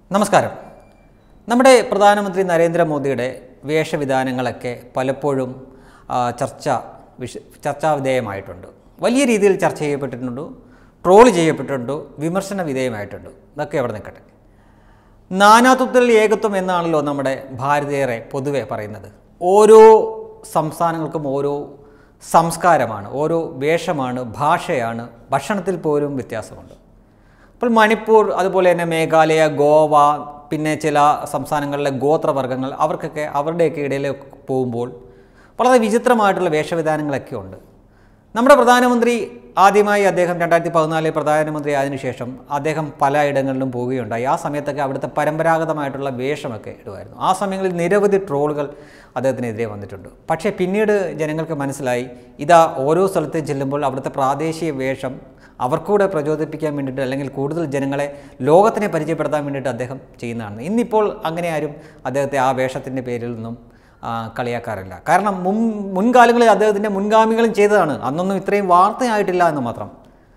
നമസ്കാരം നമ്മുടെ പ്രധാനമന്ത്രി നരേന്ദ്രമോദിയുടെ വേഷവിധാനങ്ങളൊക്കെ പലപ്പോഴും ആ, ചർച്ച വിഷ ചർച്ചാ വിധേയമായിട്ടുണ്ട് വലിയ രീതിയിൽ ചർച്ച ചെയ്യപ്പെട്ടിട്ടുണ്ട് ട്രോൾ ചെയ്യപ്പെട്ടിട്ടുണ്ട് വിമർശന വിധേയമായിട്ടുണ്ട് ഇതൊക്കെ അവിടെ നിൽക്കട്ടെ നാനാത്വത്തിൽ ഏകത്വം എന്നാണല്ലോ നമ്മുടെ ഭാരതീയരെ പൊതുവെ പറയുന്നത് ഓരോ സംസ്ഥാനങ്ങൾക്കും ഓരോ സംസ്കാരമാണ് ഓരോ വേഷമാണ് ഭാഷയാണ് ഭക്ഷണത്തിൽ പോലും വ്യത്യാസമുണ്ട് ഇപ്പോൾ മണിപ്പൂർ അതുപോലെ തന്നെ മേഘാലയ ഗോവ പിന്നെ ചില സംസ്ഥാനങ്ങളിലെ ഗോത്രവർഗ്ഗങ്ങൾ അവർക്കൊക്കെ അവരുടെയൊക്കെ ഇടയിൽ പോകുമ്പോൾ വളരെ വിചിത്രമായിട്ടുള്ള വേഷവിധാനങ്ങളൊക്കെ ഉണ്ട് നമ്മുടെ പ്രധാനമന്ത്രി ആദ്യമായി അദ്ദേഹം രണ്ടായിരത്തി പതിനാലിൽ പ്രധാനമന്ത്രി ആയതിനു ശേഷം അദ്ദേഹം പലയിടങ്ങളിലും പോവുകയുണ്ടായി ആ സമയത്തൊക്കെ അവിടുത്തെ പരമ്പരാഗതമായിട്ടുള്ള വേഷമൊക്കെ ഇടുമായിരുന്നു ആ സമയങ്ങളിൽ നിരവധി ട്രോളുകൾ അദ്ദേഹത്തിനെതിരെ വന്നിട്ടുണ്ട് പക്ഷേ പിന്നീട് ജനങ്ങൾക്ക് മനസ്സിലായി ഇതാ ഓരോ സ്ഥലത്ത് ചെല്ലുമ്പോൾ അവിടുത്തെ പ്രാദേശിക വേഷം അവർക്കൂടെ പ്രചോദിപ്പിക്കാൻ വേണ്ടിയിട്ട് അല്ലെങ്കിൽ കൂടുതൽ ജനങ്ങളെ ലോകത്തിനെ പരിചയപ്പെടുത്താൻ വേണ്ടിയിട്ട് അദ്ദേഹം ചെയ്യുന്നതാണ് ഇന്നിപ്പോൾ അങ്ങനെ ആരും അദ്ദേഹത്തെ ആ വേഷത്തിൻ്റെ പേരിൽ നിന്നും ആ, കളിയാക്കാറില്ല കാരണം മുൻ മുൻകാലങ്ങളിൽ അദ്ദേഹത്തിൻ്റെ മുൻഗാമികളും ചെയ്തതാണ് അന്നൊന്നും ഇത്രയും വാർത്തയായിട്ടില്ല എന്ന് മാത്രം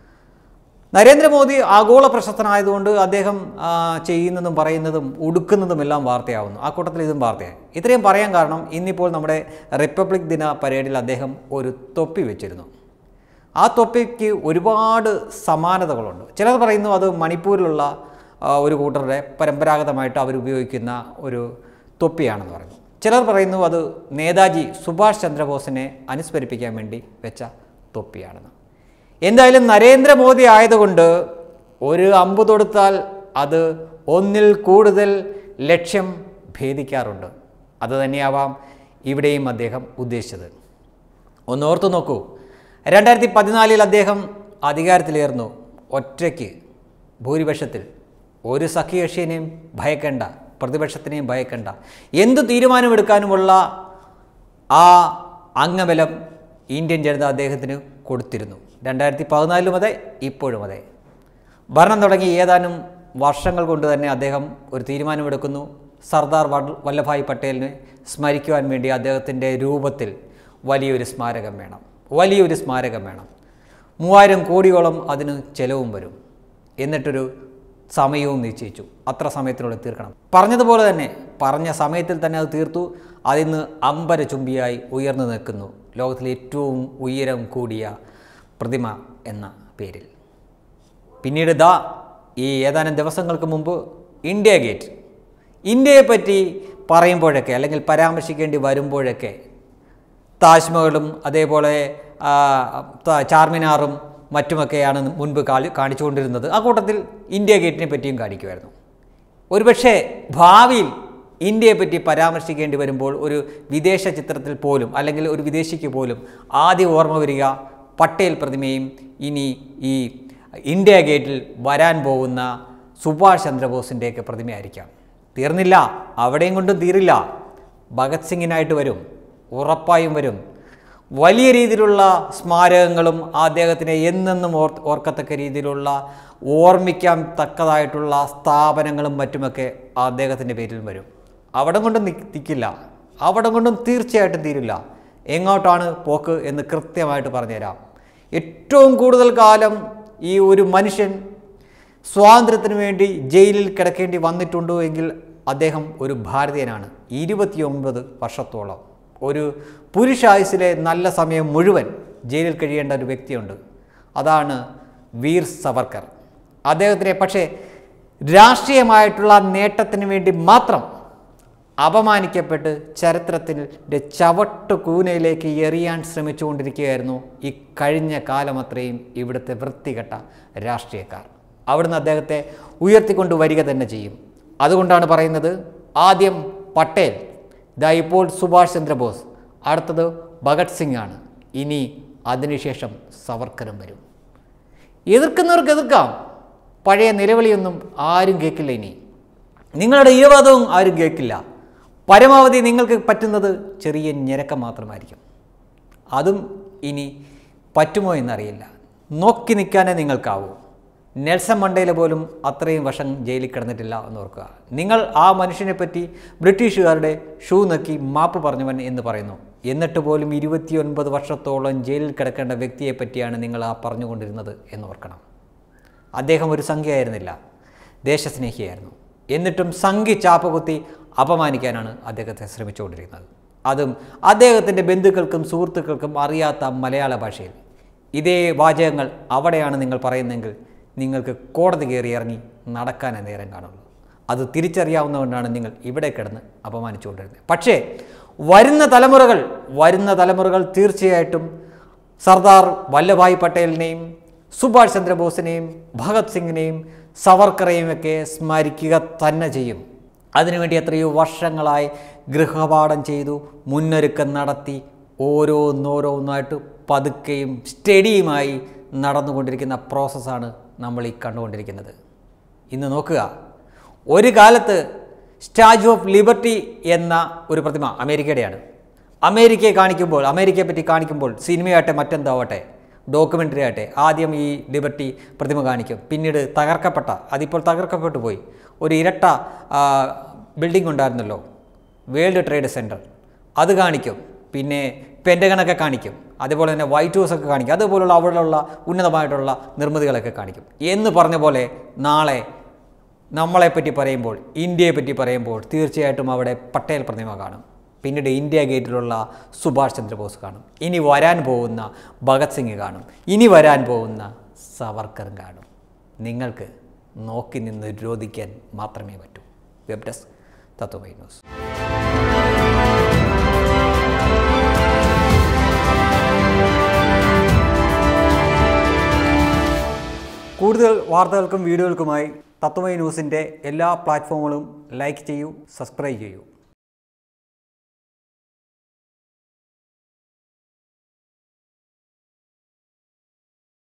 നരേന്ദ്രമോദി ആഗോള പ്രശസ്തനായതുകൊണ്ട് അദ്ദേഹം ആ, ചെയ്യുന്നതും പറയുന്നതും ഉടുക്കുന്നതും എല്ലാം വാർത്തയാവുന്നു ആ കൂട്ടത്തിൽ ഇതും വാർത്തയായി ഇത്രയും പറയാൻ കാരണം ഇന്നിപ്പോൾ നമ്മുടെ റിപ്പബ്ലിക് ദിന പരേഡിൽ അദ്ദേഹം ഒരു തൊപ്പി വെച്ചിരുന്നു ആ തൊപ്പിക്ക് ഒരുപാട് സമാനതകളുണ്ട് ചിലർ പറയുന്നു അത് മണിപ്പൂരിലുള്ള ആ, ഒരു കൂട്ടരുടെ പരമ്പരാഗതമായിട്ട് അവർ ഉപയോഗിക്കുന്ന ഒരു തൊപ്പിയാണെന്ന് പറയുന്നു ചിലർ പറയുന്നു അത് നേതാജി സുഭാഷ് ചന്ദ്രബോസിനെ അനുസ്മരിപ്പിക്കാൻ വേണ്ടി വെച്ച തൊപ്പിയാണെന്ന് എന്തായാലും നരേന്ദ്രമോദി ആയതുകൊണ്ട് ഒരു അമ്പ് തൊടുത്താൽ അത് ഒന്നിൽ കൂടുതൽ ലക്ഷ്യം ഭേദിക്കാറുണ്ട് അത് തന്നെയാവാം ഇവിടെയും അദ്ദേഹം ഉദ്ദേശിച്ചത് ഒന്ന് ഓർത്തു നോക്കൂ രണ്ടായിരത്തി പതിനാലിൽ അദ്ദേഹം അധികാരത്തിലേർന്നു ഒറ്റയ്ക്ക് ഭൂരിപക്ഷത്തിൽ ഒരു സഖ്യകക്ഷിനെയും ഭയക്കേണ്ട പ്രതിപക്ഷത്തിനെയും ഭയക്കേണ്ട എന്ത് തീരുമാനമെടുക്കാനുമുള്ള ആ അംഗബലം ഇന്ത്യൻ ജനത അദ്ദേഹത്തിന് കൊടുത്തിരുന്നു രണ്ടായിരത്തി പതിനാലിലും അതെ ഇപ്പോഴും അതെ ഭരണം തുടങ്ങി ഏതാനും വർഷങ്ങൾ കൊണ്ട് തന്നെ അദ്ദേഹം ഒരു തീരുമാനമെടുക്കുന്നു സർദാർ വ- വല്ലഭായ് പട്ടേലിനെ സ്മരിക്കുവാൻ വേണ്ടി അദ്ദേഹത്തിൻ്റെ രൂപത്തിൽ വലിയൊരു സ്മാരകം വേണം വലിയൊരു സ്മാരകം വേണം മൂവായിരം കോടിയോളം അതിന് ചെലവും വരും എന്നിട്ടൊരു സമയവും നിശ്ചയിച്ചു അത്ര സമയത്തിനുള്ളിൽ തീർക്കണം പറഞ്ഞതുപോലെ തന്നെ പറഞ്ഞ സമയത്തിൽ തന്നെ അത് തീർത്തു അതിന്ന് അമ്പര ചുംബിയായി ഉയർന്നു നിൽക്കുന്നു ലോകത്തിലെ ഏറ്റവും ഉയരം കൂടിയ പ്രതിമ എന്ന പേരിൽ പിന്നീട് ദാ ഈ ഏതാനും ദിവസങ്ങൾക്ക് മുമ്പ് ഇന്ത്യ ഗേറ്റ് ഇന്ത്യയെപ്പറ്റി പറയുമ്പോഴൊക്കെ അല്ലെങ്കിൽ പരാമർശിക്കേണ്ടി വരുമ്പോഴൊക്കെ താജ്മഹലും അതേപോലെ ആ, ത- ചാർമിനാറും മറ്റുമൊക്കെയാണ് മുൻപ് കാളി കാണിച്ചുകൊണ്ടിരുന്നത് ആ കൂട്ടത്തിൽ ഇന്ത്യ ഗേറ്റിനെ പറ്റിയും കാണിക്കുമായിരുന്നു ഒരുപക്ഷെ ഭാവിയിൽ ഇന്ത്യയെ പറ്റി പരാമർശിക്കേണ്ടി വരുമ്പോൾ ഒരു വിദേശ ചിത്രത്തിൽ പോലും അല്ലെങ്കിൽ ഒരു വിദേശിക്ക് പോലും ആദ്യം ഓർമ്മ വരിക പട്ടേൽ പ്രതിമയും ഇനി ഈ ഇന്ത്യ ഗേറ്റിൽ വരാൻ പോകുന്ന സുഭാഷ് ചന്ദ്രബോസിൻ്റെയൊക്കെ പ്രതിമയായിരിക്കാം തീർന്നില്ല അവിടെയും കൊണ്ടും തീരില്ല ഭഗത് സിംഗിനായിട്ട് വരും ഉറപ്പായും വരും വലിയ രീതിയിലുള്ള സ്മാരകങ്ങളും അദ്ദേഹത്തിനെ എന്നെന്നും ഓർ ഓർക്കത്തക്ക രീതിയിലുള്ള ഓർമ്മിക്കാൻ തക്കതായിട്ടുള്ള സ്ഥാപനങ്ങളും മറ്റുമൊക്കെ അദ്ദേഹത്തിൻ്റെ പേരിൽ വരും അവിടെ കൊണ്ടും നിൽക്കില്ല അവിടെ കൊണ്ടും തീർച്ചയായിട്ടും തീരില്ല എങ്ങോട്ടാണ് പോക്ക് എന്ന് കൃത്യമായിട്ട് പറഞ്ഞുതരാം ഏറ്റവും കൂടുതൽ കാലം ഈ ഒരു മനുഷ്യൻ സ്വാതന്ത്ര്യത്തിന് വേണ്ടി ജയിലിൽ കിടക്കേണ്ടി വന്നിട്ടുണ്ടോ എങ്കിൽ അദ്ദേഹം ഒരു ഭാരതീയനാണ് ഇരുപത്തിയൊമ്പത് വർഷത്തോളം ഒരു പുരുഷായുസിലെ നല്ല സമയം മുഴുവൻ ജയിലിൽ കഴിയേണ്ട ഒരു വ്യക്തിയുണ്ട് അതാണ് വീർ സവർക്കർ അദ്ദേഹത്തിനെ പക്ഷേ രാഷ്ട്രീയമായിട്ടുള്ള നേട്ടത്തിന് വേണ്ടി മാത്രം അപമാനിക്കപ്പെട്ട് ചരിത്രത്തിൻ്റെ ചവട്ട് കൂനയിലേക്ക് എറിയാൻ ശ്രമിച്ചുകൊണ്ടിരിക്കുകയായിരുന്നു ഈ കഴിഞ്ഞ കാലമത്രയും ഇവിടുത്തെ വൃത്തികെട്ട രാഷ്ട്രീയക്കാർ അവിടുന്ന് അദ്ദേഹത്തെ ഉയർത്തിക്കൊണ്ട് വരിക തന്നെ ചെയ്യും അതുകൊണ്ടാണ് പറയുന്നത് ആദ്യം പട്ടേൽ ഇതാ ഇപ്പോൾ സുഭാഷ് ചന്ദ്രബോസ് അടുത്തത് ഭഗത് സിംഗ് ആണ് ഇനി അതിനുശേഷം സവർക്കറും വരും എതിർക്കുന്നവർക്ക് എതിർക്കാം പഴയ നിലവിളിയൊന്നും ആരും കേൾക്കില്ല ഇനി നിങ്ങളുടെ ഈവാദവും ആരും കേൾക്കില്ല പരമാവധി നിങ്ങൾക്ക് പറ്റുന്നത് ചെറിയ ഞെരക്കം മാത്രമായിരിക്കും അതും ഇനി പറ്റുമോ എന്നറിയില്ല നോക്കി നിൽക്കാനേ നിങ്ങൾക്കാവൂ നെൽസൺ മണ്ടേല പോലും അത്രയും വർഷം ജയിലിൽ കിടന്നിട്ടില്ല എന്ന് ഓർക്കുക നിങ്ങൾ ആ മനുഷ്യനെ പറ്റി ബ്രിട്ടീഷുകാരുടെ ഷൂ നക്കി മാപ്പ് പറഞ്ഞവൻ എന്ന് പറയുന്നു എന്നിട്ട് പോലും ഇരുപത്തിയൊൻപത് വർഷത്തോളം ജയിലിൽ കിടക്കേണ്ട വ്യക്തിയെ പറ്റിയാണ് നിങ്ങൾ ആ പറഞ്ഞുകൊണ്ടിരുന്നത് എന്ന് ഓർക്കണം അദ്ദേഹം ഒരു സംഖ്യയായിരുന്നില്ല ദേശസ്നേഹിയായിരുന്നു എന്നിട്ടും സംഘി ചാപ്പകുത്തി അപമാനിക്കാനാണ് അദ്ദേഹത്തെ ശ്രമിച്ചുകൊണ്ടിരിക്കുന്നത് അതും അദ്ദേഹത്തിൻ്റെ ബന്ധുക്കൾക്കും സുഹൃത്തുക്കൾക്കും അറിയാത്ത മലയാള ഭാഷയിൽ ഇതേ വാചകങ്ങൾ അവിടെയാണ് നിങ്ങൾ പറയുന്നതെങ്കിൽ നിങ്ങൾക്ക് കോടതി കയറി ഇറങ്ങി നടക്കാനേ നേരം കാണുള്ളൂ അത് തിരിച്ചറിയാവുന്നതുകൊണ്ടാണ് നിങ്ങൾ ഇവിടെ കിടന്ന് അപമാനിച്ചുകൊണ്ടിരുന്നത് പക്ഷേ വരുന്ന തലമുറകൾ വരുന്ന തലമുറകൾ തീർച്ചയായിട്ടും സർദാർ വല്ലഭായ് പട്ടേലിനെയും സുഭാഷ് ചന്ദ്രബോസിനെയും ഭഗത് സിംഗിനെയും സവർക്കറെയും ഒക്കെ സ്മരിക്കുക തന്നെ ചെയ്യും അതിനുവേണ്ടി എത്രയോ വർഷങ്ങളായി ഗൃഹപാഠം ചെയ്തു മുന്നൊരുക്കം നടത്തി ഓരോന്നോരോന്നായിട്ട് പതുക്കെയും സ്റ്റഡിയുമായി നടന്നുകൊണ്ടിരിക്കുന്ന പ്രോസസ്സാണ് നമ്മൾ ഈ കണ്ടുകൊണ്ടിരിക്കുന്നത് ഇന്ന് നോക്കുക ഒരു കാലത്ത് സ്റ്റാച്യു ഓഫ് ലിബർട്ടി എന്ന ഒരു പ്രതിമ അമേരിക്കയുടെയാണ് അമേരിക്കയെ കാണിക്കുമ്പോൾ അമേരിക്കയെ പറ്റി കാണിക്കുമ്പോൾ സിനിമയാട്ടെ മറ്റെന്താവട്ടെ ഡോക്യുമെൻ്ററി ആട്ടെ ആദ്യം ഈ ലിബർട്ടി പ്രതിമ കാണിക്കും പിന്നീട് തകർക്കപ്പെട്ട അതിപ്പോൾ തകർക്കപ്പെട്ടു പോയി ഒരു ഇരട്ട ആ, ബിൽഡിംഗ് ഉണ്ടായിരുന്നല്ലോ വേൾഡ് ട്രേഡ് സെൻറ്റർ അത് കാണിക്കും പിന്നെ പെൻറ്റഗണൊക്കെ കാണിക്കും അതേപോലെ തന്നെ വൈറ്റ് ഹൗസ് ഒക്കെ കാണിക്കും അതുപോലുള്ള അവിടെയുള്ള ഉന്നതമായിട്ടുള്ള നിർമ്മിതികളൊക്കെ കാണിക്കും എന്ന് പറഞ്ഞ പോലെ നാളെ നമ്മളെപ്പറ്റി പറയുമ്പോൾ ഇന്ത്യയെ പറ്റി പറയുമ്പോൾ തീർച്ചയായിട്ടും അവിടെ പട്ടേൽ പ്രതിമ കാണും പിന്നീട് ഇന്ത്യ ഗേറ്റിലുള്ള സുഭാഷ് ചന്ദ്രബോസ് കാണും ഇനി വരാൻ പോകുന്ന ഭഗത് സിംഗ് കാണും ഇനി വരാൻ പോകുന്ന സവർക്കറും കാണും നിങ്ങൾക്ക് നോക്കി നിന്ന് രോധിക്കാൻ മാത്രമേ പറ്റൂ വെബ് ഡെസ്ക് തത്വമൈ ന്യൂസ് കൂടുതൽ വാർത്തകൾക്കും വീഡിയോകൾക്കുമായി തത്വമൈ ന്യൂസിൻ്റെ എല്ലാ പ്ലാറ്റ്ഫോമുകളും ലൈക്ക് ചെയ്യൂ സബ്സ്ക്രൈബ് ചെയ്യൂ